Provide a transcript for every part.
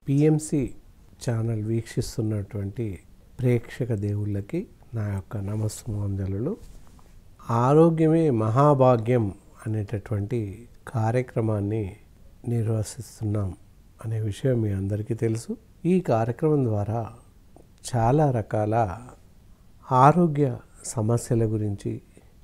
PMC channel వీక్షిస్తున్నటువంటి ప్రేక్షక దేవుళ్ళకి నా యొక్క నమస్సుమాంజలు ఆరోగ్యమే మహాభాగ్యం అనేటటువంటి కార్యక్రమాన్ని నిర్వహిస్తున్నాం అనే విషయం మీ అందరికీ తెలుసు ఈ కార్యక్రమం ద్వారా చాలా రకాల ఆరోగ్య సమస్యల గురించి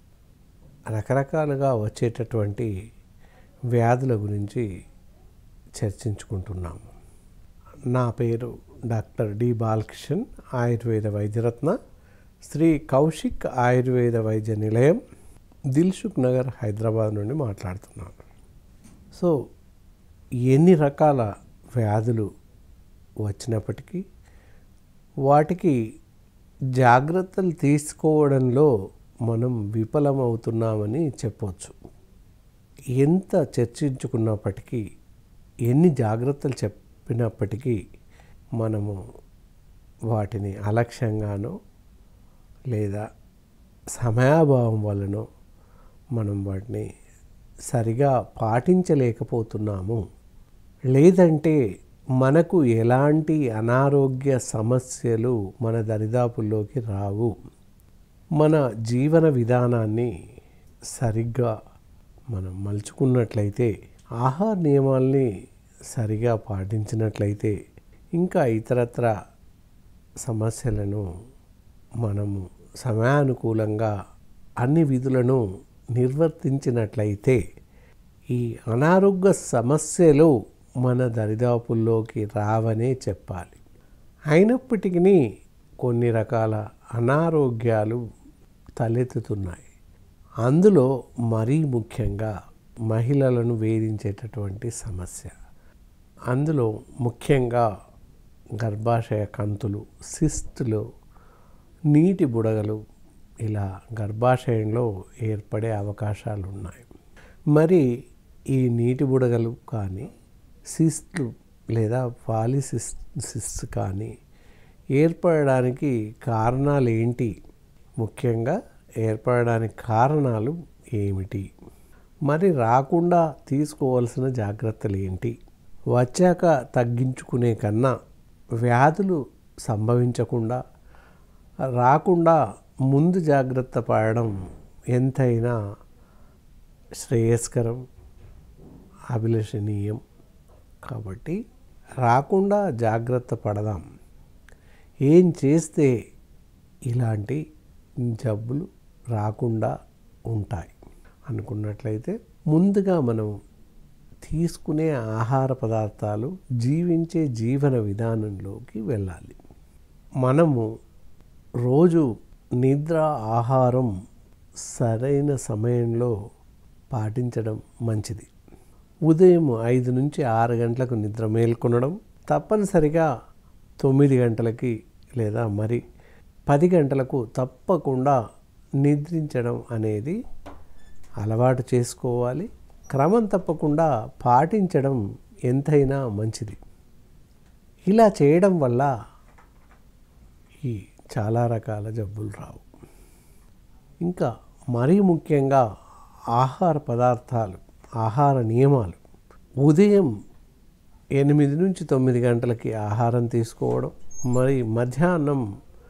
రకరకాలుగా వచ్చేటటువంటి వ్యాధుల గురించి చర్చించుకుంటున్నాము నా పేరు డాక్టర్ డి బాలకిషన్ ఆయుర్వేద వైద్యరత్న శ్రీ కౌశిక్ ఆయుర్వేద వైద్య నిలయం దిల్సుఖ్ నగర్ హైదరాబాద్ నుండి మాట్లాడుతున్నాను సో ఎన్ని రకాల వ్యాధులు వచ్చినప్పటికీ వాటికి జాగ్రత్తలు తీసుకోవడంలో మనం విఫలమవుతున్నామని చెప్పవచ్చు ఎంత చర్చించుకున్నప్పటికీ ఎన్ని జాగ్రత్తలు చెప్పినప్పటికీ మనము వాటిని అలక్ష్యంగానో లేదా సమయాభావం వలనో మనం వాటిని సరిగా పాటించలేకపోతున్నాము లేదంటే మనకు ఎలాంటి అనారోగ్య సమస్యలు మన దరిదాపుల్లోకి రావు మన జీవన విధానాన్ని సరిగ్గా మనం మలుచుకున్నట్లయితే ఆహార నియమాల్ని సరిగా పాటించినట్లయితే ఇంకా ఇతరత్ర సమస్యలను మనము సమయానుకూలంగా అన్ని విధులను నిర్వర్తించినట్లయితే ఈ అనారోగ్య సమస్యలు మన దరిదాపుల్లోకి రావనే చెప్పాలి అయినప్పటికీ కొన్ని రకాల అనారోగ్యాలు తలెత్తుతున్నాయి అందులో మరీ ముఖ్యంగా మహిళలను వేధించేటటువంటి సమస్య అందులో ముఖ్యంగా గర్భాశయ కంతులు సిస్టులు నీటి బుడగలు ఇలా గర్భాశయంలో ఏర్పడే అవకాశాలు ఉన్నాయి మరి ఈ నీటి బుడగలు కానీ సిస్ట్లు లేదా పాలిసిస్ సిస్ట్ కానీ ఏర్పడడానికి కారణాలు ఏంటి ముఖ్యంగా ఏర్పడడానికి కారణాలు ఏమిటి మరి రాకుండా తీసుకోవాల్సిన జాగ్రత్తలు ఏంటి వచ్చాక తగ్గించుకునే కన్నా వ్యాధులు సంభవించకుండా రాకుండా ముందు జాగ్రత్త పడడం ఎంతైనా శ్రేయస్కరం అభిలషణీయం కాబట్టి రాకుండా జాగ్రత్త పడదాం ఏం చేస్తే ఇలాంటి జబ్బులు రాకుండా ఉంటాయి అనుకున్నట్లయితే ముందుగా మనం తీసుకునే ఆహార పదార్థాలు జీవించే జీవన విధానంలోకి వెళ్ళాలి మనము రోజు నిద్ర ఆహారం సరైన సమయంలో పాటించడం మంచిది ఉదయం ఐదు నుంచి ఆరు గంటలకు నిద్ర మేల్కొనడం తప్పనిసరిగా తొమ్మిది గంటలకి లేదా మరి పది గంటలకు తప్పకుండా నిద్రించడం అనేది అలవాటు చేసుకోవాలి క్రమం తప్పకుండా పాటించడం ఎంతైనా మంచిది ఇలా చేయడం వల్ల ఈ చాలా రకాల జబ్బులు రావు ఇంకా మరీ ముఖ్యంగా ఆహార పదార్థాలు ఆహార నియమాలు ఉదయం ఎనిమిది నుంచి తొమ్మిది గంటలకి ఆహారం తీసుకోవడం మరి మధ్యాహ్నం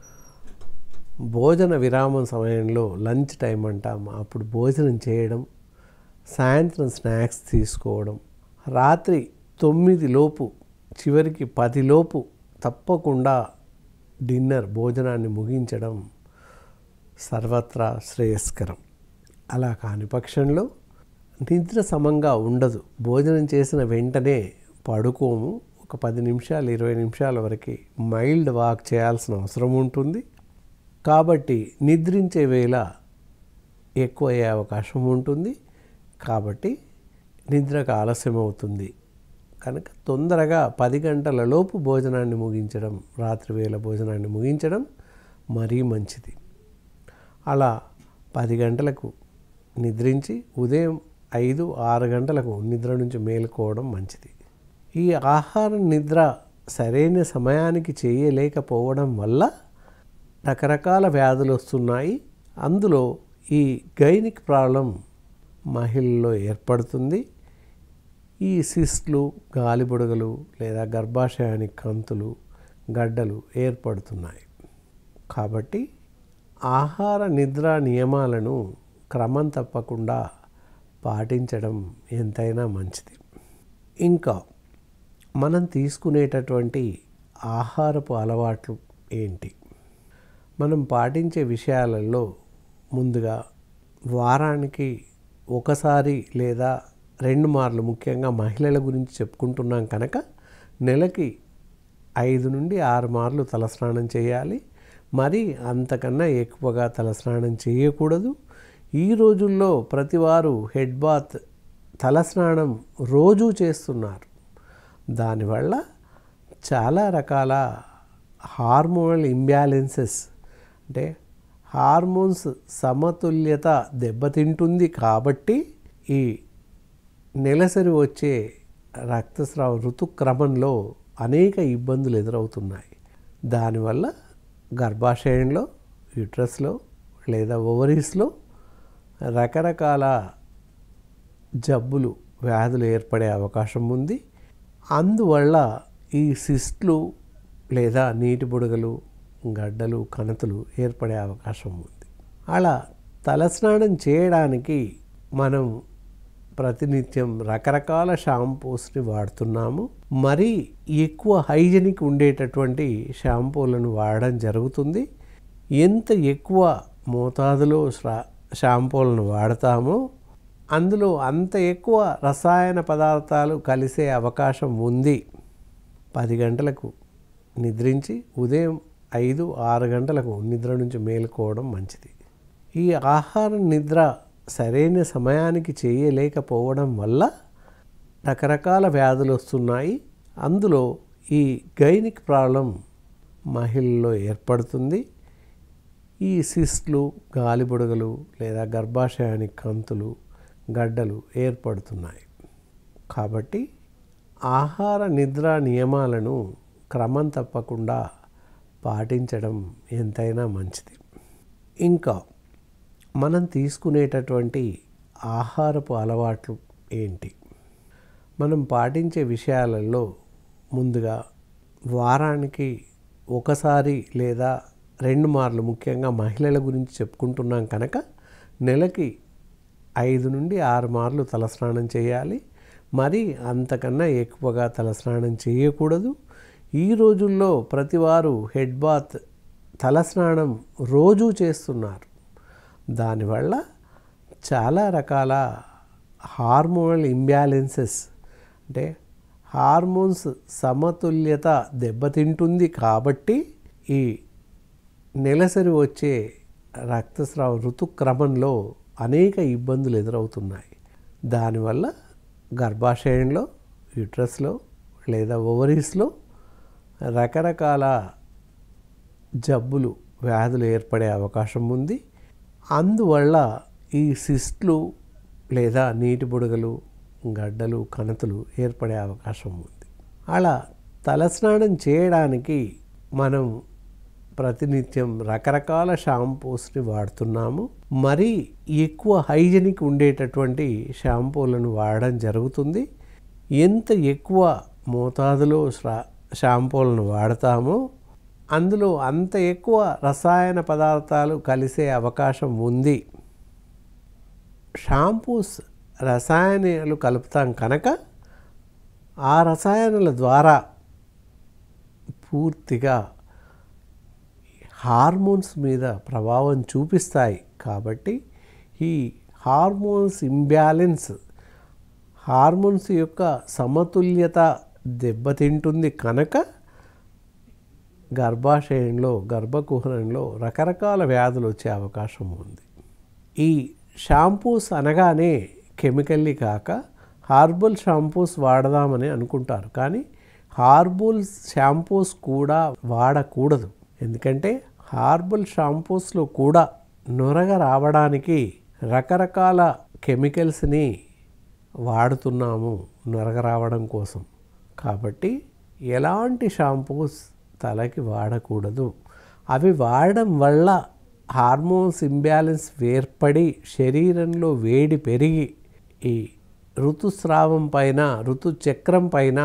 భోజన విరామం సమయంలో లంచ్ టైం అంటాం అప్పుడు భోజనం చేయడం సాయంత్రం స్నాక్స్ తీసుకోవడం రాత్రి తొమ్మిది లోపు చివరికి పది లోపు తప్పకుండా డిన్నర్ భోజనాన్ని ముగించడం సర్వత్రా శ్రేయస్కరం అలా కాని పక్షంలో నిద్ర సమంగా ఉండదు భోజనం చేసిన వెంటనే పడుకోము ఒక పది నిమిషాలు ఇరవై నిమిషాల వరకు మైల్డ్ వాక్ చేయాల్సిన అవసరం ఉంటుంది కాబట్టి నిద్రించే వేళ ఎక్కువ అయ్యే అవకాశం ఉంటుంది కాబట్టి నిద్రకు ఆలస్యం అవుతుంది కనుక తొందరగా పది గంటల లోపు భోజనాన్ని ముగించడం రాత్రి వేళ భోజనాన్ని ముగించడం మరీ మంచిది అలా పది గంటలకు నిద్రించి ఉదయం ఐదు ఆరు గంటలకు నిద్ర నుంచి మేలుకోవడం మంచిది ఈ ఆహారం నిద్ర సరైన సమయానికి చేయలేకపోవడం వల్ల రకరకాల వ్యాధులు వస్తున్నాయి అందులో ఈ గైనిక్ ప్రాబ్లం మహిళల్లో ఏర్పడుతుంది ఈ సిస్ట్లు గాలిబుడగలు లేదా గర్భాశయానికి కంతులు గడ్డలు ఏర్పడుతున్నాయి కాబట్టి ఆహార నిద్ర నియమాలను క్రమం తప్పకుండా పాటించడం ఎంతైనా మంచిది ఇంకా మనం తీసుకునేటటువంటి ఆహారపు అలవాట్లు ఏంటి మనం పాటించే విషయాలలో ముందుగా వారానికి ఒకసారి లేదా రెండు మార్లు ముఖ్యంగా మహిళల గురించి చెప్పుకుంటున్నాం కనుక నెలకి ఐదు నుండి ఆరు మార్లు తలస్నానం చేయాలి మరి అంతకన్నా ఎక్కువగా తలస్నానం చేయకూడదు ఈ రోజుల్లో ప్రతివారు హెడ్ బాత్ తలస్నానం రోజూ చేస్తున్నారు దానివల్ల చాలా రకాల హార్మోనల్ ఇంబ్యాలెన్సెస్ అంటే హార్మోన్స్ సమతుల్యత దెబ్బతింటుంది కాబట్టి ఈ నెలసరి వచ్చే రక్తస్రావ ఋతుక్రమంలో అనేక ఇబ్బందులు ఎదురవుతున్నాయి దానివల్ల గర్భాశయంలో యూట్రస్లో లేదా ఓవరీస్లో రకరకాల జబ్బులు వ్యాధులు ఏర్పడే అవకాశం ఉంది అందువల్ల ఈ సిస్ట్లు లేదా నీటి బుడగలు గడ్డలు కణతులు ఏర్పడే అవకాశం ఉంది అలా తలస్నానం చేయడానికి మనం ప్రతినిత్యం రకరకాల షాంపూస్ని వాడుతున్నాము మరీ ఎక్కువ హైజెనిక్ ఉండేటటువంటి షాంపూలను వాడడం జరుగుతుంది ఎంత ఎక్కువ మోతాదులో షాంపూలను వాడతామో అందులో అంత ఎక్కువ రసాయన పదార్థాలు కలిసే అవకాశం ఉంది పది గంటలకు నిద్రించి ఉదయం ఐదు ఆరు గంటలకు నిద్ర నుంచి మేలుకోవడం మంచిది ఈ ఆహార నిద్ర సరైన సమయానికి చేయలేకపోవడం వల్ల రకరకాల వ్యాధులు వస్తున్నాయి అందులో ఈ గైనిక్ ప్రాబ్లం మహిళల్లో ఏర్పడుతుంది ఈ సిస్ట్లు గాలిబుడగలు లేదా గర్భాశయానికి కంతులు గడ్డలు ఏర్పడుతున్నాయి కాబట్టి ఆహార నిద్ర నియమాలను క్రమం తప్పకుండా పాటించడం ఎంతైనా మంచిది ఇంకా మనం తీసుకునేటటువంటి ఆహారపు అలవాట్లు ఏంటి మనం పాటించే విషయాలలో ముందుగా వారానికి ఒకసారి లేదా రెండు మార్లు ముఖ్యంగా మహిళల గురించి చెప్పుకుంటున్నాం కనుక నెలకి ఐదు నుండి ఆరు మార్లు తలస్నానం చేయాలి మరి అంతకన్నా ఎక్కువగా తలస్నానం చేయకూడదు ఈ రోజుల్లో ప్రతివారు హెడ్ బాత్ తలస్నానం రోజూ చేస్తున్నారు దానివల్ల చాలా రకాల హార్మోనల్ ఇంబ్యాలెన్సెస్ అంటే హార్మోన్స్ సమతుల్యత దెబ్బతింటుంది కాబట్టి ఈ నెలసరి వచ్చే రక్తస్రావ ఋతుక్రమంలో అనేక ఇబ్బందులు ఎదురవుతున్నాయి దానివల్ల గర్భాశయంలో యూట్రస్లో లేదా ఓవరీస్లో రకరకాల జబ్బులు వ్యాధులు ఏర్పడే అవకాశం ఉంది అందువల్ల ఈ సిస్ట్లు లేదా నీటి బుడగలు గడ్డలు కణతులు ఏర్పడే అవకాశం ఉంది అలా తలస్నానం చేయడానికి మనం ప్రతినిత్యం రకరకాల షాంపూస్ని వాడుతున్నాము మరీ ఎక్కువ హైజెనిక్ ఉండేటటువంటి షాంపూలను వాడడం జరుగుతుంది ఎంత ఎక్కువ మోతాదులో షాంపూలను వాడతామో అందులో అంత ఎక్కువ రసాయన పదార్థాలు కలిసే అవకాశం ఉంది షాంపూస్ రసాయనాలు కలుపుతాం కనుక ఆ రసాయనాల ద్వారా పూర్తిగా హార్మోన్స్ మీద ప్రభావం చూపిస్తాయి కాబట్టి ఈ హార్మోన్స్ ఇంబ్యాలెన్స్ హార్మోన్స్ యొక్క సమతుల్యత దెబ్బతింటుంది కనుక గర్భాశయంలో గర్భకుహరంలో రకరకాల వ్యాధులు వచ్చే అవకాశం ఉంది ఈ షాంపూస్ అనగానే కెమికల్లీ కాక హార్బల్ షాంపూస్ వాడదామని అనుకుంటారు కానీ హార్బల్ షాంపూస్ కూడా వాడకూడదు ఎందుకంటే హార్బల్ షాంపూస్లో కూడా నొరగ రావడానికి రకరకాల కెమికల్స్ని వాడుతున్నాము నొరగ రావడం కోసం కాబట్టి ఎలాంటి షాంపూస్ తలకి వాడకూడదు అవి వాడడం వల్ల హార్మోన్స్ ఇంబ్యాలెన్స్ ఏర్పడి శరీరంలో వేడి పెరిగి ఈ ఋతుస్రావం పైన ఋతుచక్రం పైన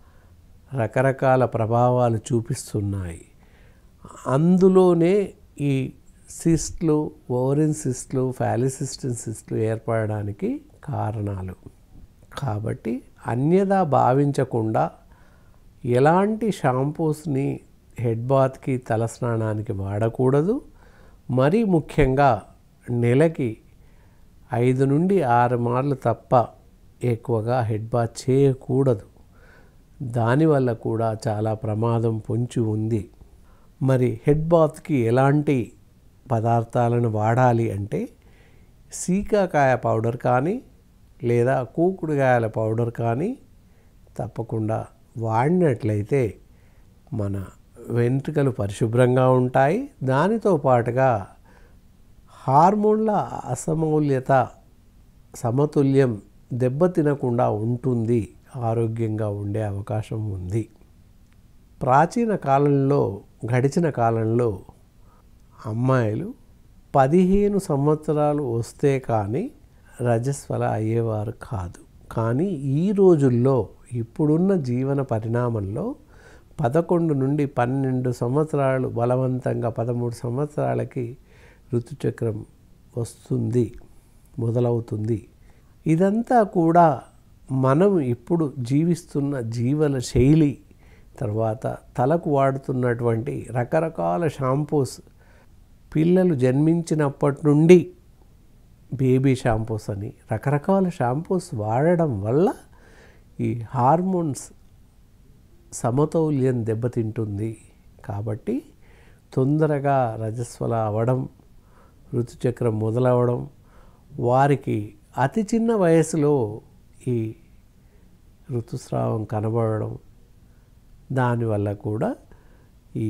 రకరకాల ప్రభావాలు చూపిస్తున్నాయి అందులోనే ఈ సిస్ట్లు ఓవరిన్ సిస్ట్లు ఫ్యాలిసిస్టిన్ సిస్ట్లు ఏర్పడడానికి కారణాలు కాబట్టి అన్యదా భావించకుండా ఎలాంటి షాంపూస్ని హెడ్ బాత్కి తలస్నానానికి వాడకూడదు మరీ ముఖ్యంగా నెలకి ఐదు నుండి ఆరు మార్లు తప్ప ఎక్కువగా హెడ్ బాత్ చేయకూడదు దానివల్ల కూడా చాలా ప్రమాదం పొంచి ఉంది మరి హెడ్ బాత్కి ఎలాంటి పదార్థాలను వాడాలి అంటే సీకాకాయ పౌడర్ కానీ లేదా కూకుడుకాయల పౌడర్ కానీ తప్పకుండా వాడినట్లయితే మన వెంట్రుకలు పరిశుభ్రంగా ఉంటాయి దానితో పాటుగా హార్మోన్ల అసమౌల్యత సమతుల్యం దెబ్బతినకుండా ఉంటుంది ఆరోగ్యంగా ఉండే అవకాశం ఉంది ప్రాచీన కాలంలో గడిచిన కాలంలో అమ్మాయిలు పదిహేను సంవత్సరాలు వస్తే కానీ రజస్వల అయ్యేవారు కాదు కానీ ఈ రోజుల్లో ఇప్పుడున్న జీవన పరిణామంలో పదకొండు నుండి పన్నెండు సంవత్సరాలు బలవంతంగా పదమూడు సంవత్సరాలకి ఋతుచక్రం వస్తుంది మొదలవుతుంది ఇదంతా కూడా మనం ఇప్పుడు జీవిస్తున్న జీవన శైలి తర్వాత తలకు వాడుతున్నటువంటి రకరకాల షాంపూస్ పిల్లలు జన్మించినప్పటి నుండి బేబీ షాంపూస్ అని రకరకాల షాంపూస్ వాడడం వల్ల ఈ హార్మోన్స్ సమతౌల్యం దెబ్బతింటుంది కాబట్టి తొందరగా రజస్వల అవ్వడం ఋతుచక్రం మొదలవడం వారికి అతి చిన్న వయసులో ఈ ఋతుస్రావం కనబడడం దానివల్ల కూడా ఈ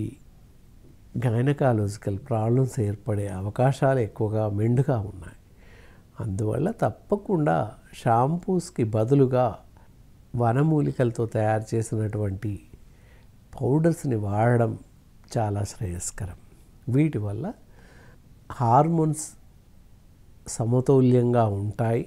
గైనకాలజికల్ ప్రాబ్లమ్స్ ఏర్పడే అవకాశాలు ఎక్కువగా మెండుగా ఉన్నాయి అందువల్ల తప్పకుండా షాంపూస్కి బదులుగా వనమూలికలతో తయారు చేసినటువంటి పౌడర్స్ని వాడడం చాలా శ్రేయస్కరం వీటి వల్ల హార్మోన్స్ సమతౌల్యంగా ఉంటాయి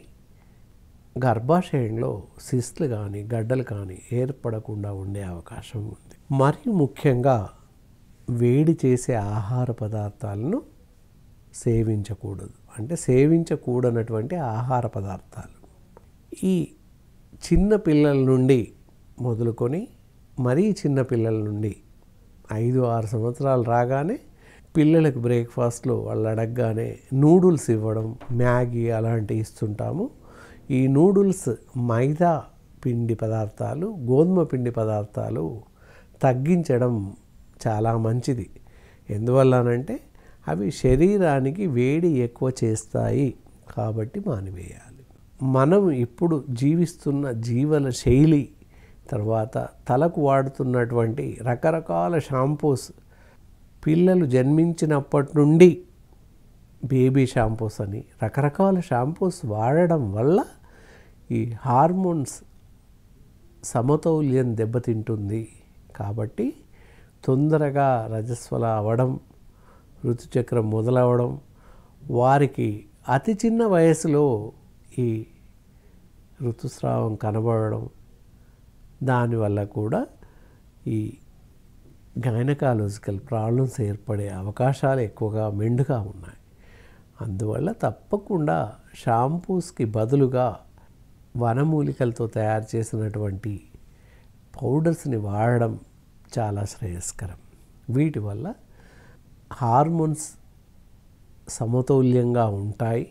గర్భాశయంలో సిస్ట్లు కానీ గడ్డలు కానీ ఏర్పడకుండా ఉండే అవకాశం ఉంది మరి ముఖ్యంగా వేడి చేసే ఆహార పదార్థాలను సేవించకూడదు అంటే సేవించకూడనటువంటి ఆహార పదార్థాలు ఈ చిన్న పిల్లల నుండి మొదలుకొని మరీ చిన్న పిల్లల నుండి ఐదు ఆరు సంవత్సరాలు రాగానే పిల్లలకు బ్రేక్ఫాస్ట్లో వాళ్ళు అడగగానే నూడిల్స్ ఇవ్వడం మ్యాగీ అలాంటివి ఇస్తుంటాము ఈ నూడిల్స్ మైదా పిండి పదార్థాలు గోధుమ పిండి పదార్థాలు తగ్గించడం చాలా మంచిది ఎందువల్లనంటే అవి శరీరానికి వేడి ఎక్కువ చేస్తాయి కాబట్టి మానివేయాలి మనం ఇప్పుడు జీవిస్తున్న జీవన శైలి తర్వాత తలకు వాడుతున్నటువంటి రకరకాల షాంపూస్ పిల్లలు జన్మించినప్పటి నుండి బేబీ షాంపూస్ అని రకరకాల షాంపూస్ వాడడం వల్ల ఈ హార్మోన్స్ సమతౌల్యం దెబ్బతింటుంది కాబట్టి తొందరగా రజస్వల అవ్వడం ఋతుచక్రం మొదలవడం వారికి అతి చిన్న వయసులో ఈ ఋతుస్రావం కనబడడం దానివల్ల కూడా ఈ గైనకాలజికల్ ప్రాబ్లమ్స్ ఏర్పడే అవకాశాలు ఎక్కువగా మెండుగా ఉన్నాయి అందువల్ల తప్పకుండా షాంపూస్కి బదులుగా వనమూలికలతో తయారు చేసినటువంటి పౌడర్స్ని వాడడం చాలా శ్రేయస్కరం వీటి వల్ల హార్మోన్స్ సమతౌల్యంగా ఉంటాయి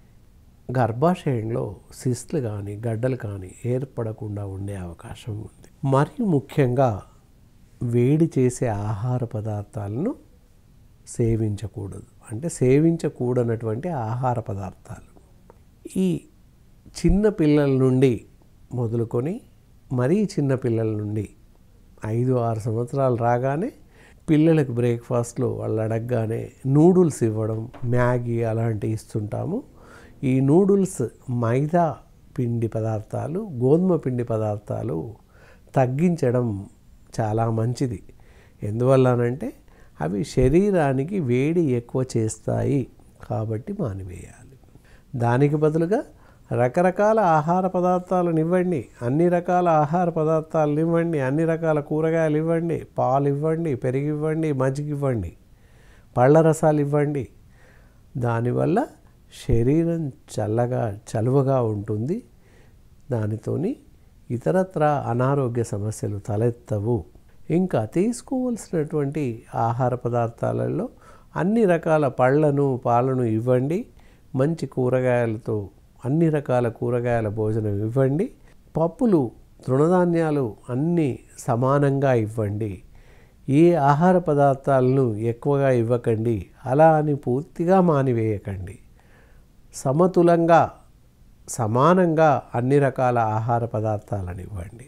గర్భాశయంలో సిస్ట్లు కానీ గడ్డలు కానీ ఏర్పడకుండా ఉండే అవకాశం ఉంది మరి ముఖ్యంగా వేడి చేసే ఆహార పదార్థాలను సేవించకూడదు అంటే సేవించకూడనటువంటి ఆహార పదార్థాలు ఈ చిన్న పిల్లల నుండి మొదలుకొని మరీ చిన్న పిల్లల నుండి ఐదు ఆరు సంవత్సరాలు రాగానే పిల్లలకు బ్రేక్ఫాస్ట్లో వాళ్ళు అడగగానే నూడిల్స్ ఇవ్వడం మ్యాగీ అలాంటివి ఇస్తుంటాము ఈ నూడిల్స్ మైదా పిండి పదార్థాలు గోధుమ పిండి పదార్థాలు తగ్గించడం చాలా మంచిది ఎందువల్లనంటే అవి శరీరానికి వేడి ఎక్కువ చేస్తాయి కాబట్టి మానివేయాలి దానికి బదులుగా రకరకాల ఆహార పదార్థాలను ఇవ్వండి అన్ని రకాల ఆహార పదార్థాలను ఇవ్వండి అన్ని రకాల కూరగాయలు ఇవ్వండి పాలు ఇవ్వండి పెరుగు ఇవ్వండి మజ్జిగ ఇవ్వండి పళ్ళ రసాలు ఇవ్వండి దానివల్ల శరీరం చల్లగా చలువగా ఉంటుంది దానితోని ఇతరత్ర అనారోగ్య సమస్యలు తలెత్తవు ఇంకా తీసుకోవలసినటువంటి ఆహార పదార్థాలలో అన్ని రకాల పళ్ళను పాలను ఇవ్వండి మంచి కూరగాయలతో అన్ని రకాల కూరగాయల భోజనం ఇవ్వండి పప్పులు తృణధాన్యాలు అన్నీ సమానంగా ఇవ్వండి ఏ ఆహార పదార్థాలను ఎక్కువగా ఇవ్వకండి అలా అని పూర్తిగా మానివేయకండి సమతులంగా సమానంగా అన్ని రకాల ఆహార పదార్థాలను ఇవ్వండి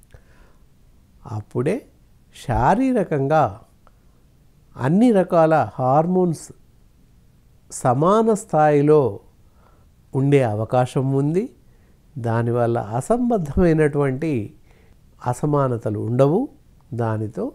అప్పుడే శారీరకంగా అన్ని రకాల హార్మోన్స్ సమాన స్థాయిలో ఉండే అవకాశం ఉంది దానివల్ల అసంబద్ధమైనటువంటి అసమానతలు ఉండవు దానితో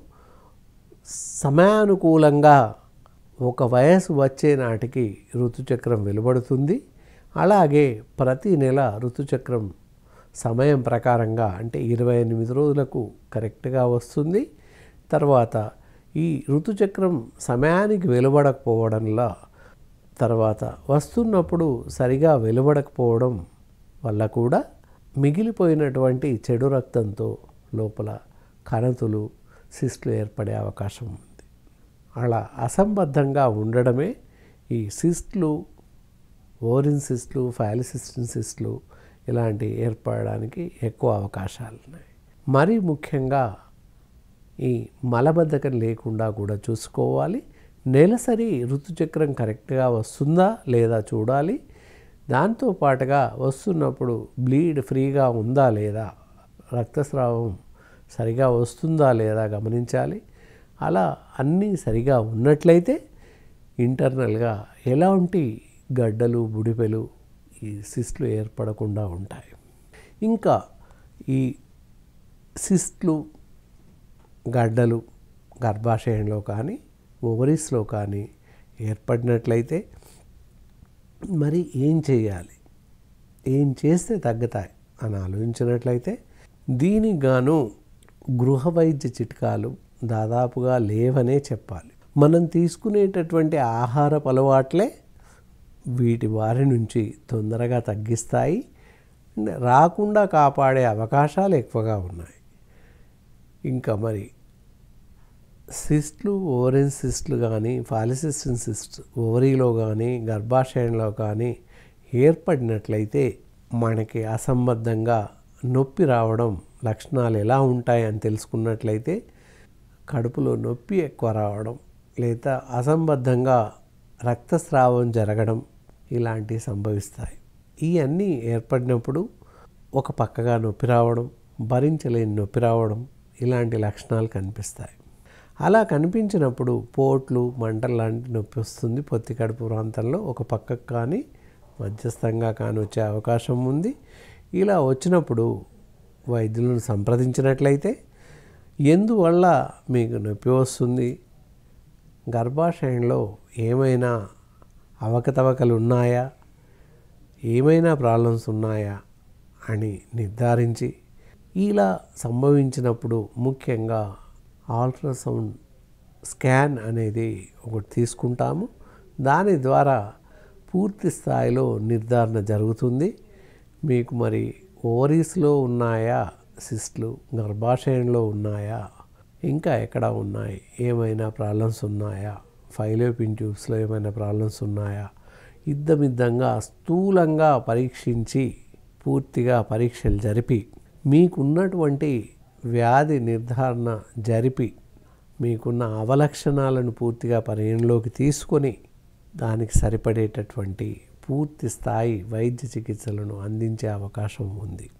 సమయానుకూలంగా ఒక వయసు వచ్చే నాటికి ఋతుచక్రం వెలువడుతుంది అలాగే ప్రతి నెల ఋతుచక్రం సమయం ప్రకారంగా అంటే ఇరవై ఎనిమిది రోజులకు కరెక్ట్గా వస్తుంది తర్వాత ఈ ఋతుచక్రం సమయానికి వెలువడకపోవడంలో తర్వాత వస్తున్నప్పుడు సరిగా వెలువడకపోవడం వల్ల కూడా మిగిలిపోయినటువంటి చెడు రక్తంతో లోపల కణతులు సిస్టులు ఏర్పడే అవకాశం ఉంది అలా అసంబద్ధంగా ఉండడమే ఈ సిస్ట్లు ఓరిన్ సిస్ట్లు ఫాలిసిస్టిన్ సిస్ట్లు ఇలాంటి ఏర్పడడానికి ఎక్కువ అవకాశాలు ఉన్నాయి మరీ ముఖ్యంగా ఈ మలబద్ధకం లేకుండా కూడా చూసుకోవాలి నెలసరి ఋతుచక్రం కరెక్ట్గా వస్తుందా లేదా చూడాలి దాంతో పాటుగా వస్తున్నప్పుడు బ్లీడ్ ఫ్రీగా ఉందా లేదా రక్తస్రావం సరిగా వస్తుందా లేదా గమనించాలి అలా అన్నీ సరిగా ఉన్నట్లయితే ఇంటర్నల్గా ఎలాంటి గడ్డలు బుడిపెలు ఈ సిస్ట్లు ఏర్పడకుండా ఉంటాయి ఇంకా ఈ సిస్ట్లు గడ్డలు గర్భాశయంలో కానీ ఓవరీస్లో కానీ ఏర్పడినట్లయితే మరి ఏం చేయాలి ఏం చేస్తే తగ్గుతాయి అని ఆలోచించినట్లయితే దీనికి గాను గృహ వైద్య చిట్కాలు దాదాపుగా లేవనే చెప్పాలి మనం తీసుకునేటటువంటి ఆహారపు అలవాట్లే వీటి వారి నుంచి తొందరగా తగ్గిస్తాయి రాకుండా కాపాడే అవకాశాలు ఎక్కువగా ఉన్నాయి ఇంకా మరి సిస్ట్లు ఓవరెన్ సిస్ట్లు కానీ ఫాలిసిస్టిన్ సిస్ట్ ఓవరీలో కానీ గర్భాశయంలో కానీ ఏర్పడినట్లయితే మనకి అసంబద్ధంగా నొప్పి రావడం లక్షణాలు ఎలా ఉంటాయని తెలుసుకున్నట్లయితే కడుపులో నొప్పి ఎక్కువ రావడం లేదా అసంబద్ధంగా రక్తస్రావం జరగడం ఇలాంటివి సంభవిస్తాయి ఇవన్నీ ఏర్పడినప్పుడు ఒక పక్కగా నొప్పి రావడం భరించలేని నొప్పి రావడం ఇలాంటి లక్షణాలు కనిపిస్తాయి అలా కనిపించినప్పుడు పోట్లు మంటలు లాంటి నొప్పి వస్తుంది పొత్తి కడుపు ప్రాంతంలో ఒక పక్కకు కానీ మధ్యస్థంగా కానీ వచ్చే అవకాశం ఉంది ఇలా వచ్చినప్పుడు వైద్యులను సంప్రదించినట్లయితే ఎందువల్ల మీకు నొప్పి వస్తుంది గర్భాశయంలో ఏమైనా అవకతవకలు ఉన్నాయా ఏమైనా ప్రాబ్లమ్స్ ఉన్నాయా అని నిర్ధారించి ఇలా సంభవించినప్పుడు ముఖ్యంగా అల్ట్రాసౌండ్ స్కాన్ అనేది ఒకటి తీసుకుంటాము దాని ద్వారా పూర్తి స్థాయిలో నిర్ధారణ జరుగుతుంది మీకు మరి ఓవరీస్లో ఉన్నాయా సిస్ట్లు గర్భాశయంలో ఉన్నాయా ఇంకా ఎక్కడ ఉన్నాయి ఏమైనా ప్రాబ్లమ్స్ ఉన్నాయా ఫైలోపిన్ ట్యూబ్స్లో ఏమైనా ప్రాబ్లమ్స్ ఉన్నాయా ఇద్దమిద్దంగా స్థూలంగా పరీక్షించి పూర్తిగా పరీక్షలు జరిపి మీకున్నటువంటి వ్యాధి నిర్ధారణ జరిపి మీకున్న అవలక్షణాలను పూర్తిగా పరిగణలోకి తీసుకొని దానికి సరిపడేటటువంటి పూర్తి స్థాయి వైద్య చికిత్సలను అందించే అవకాశం ఉంది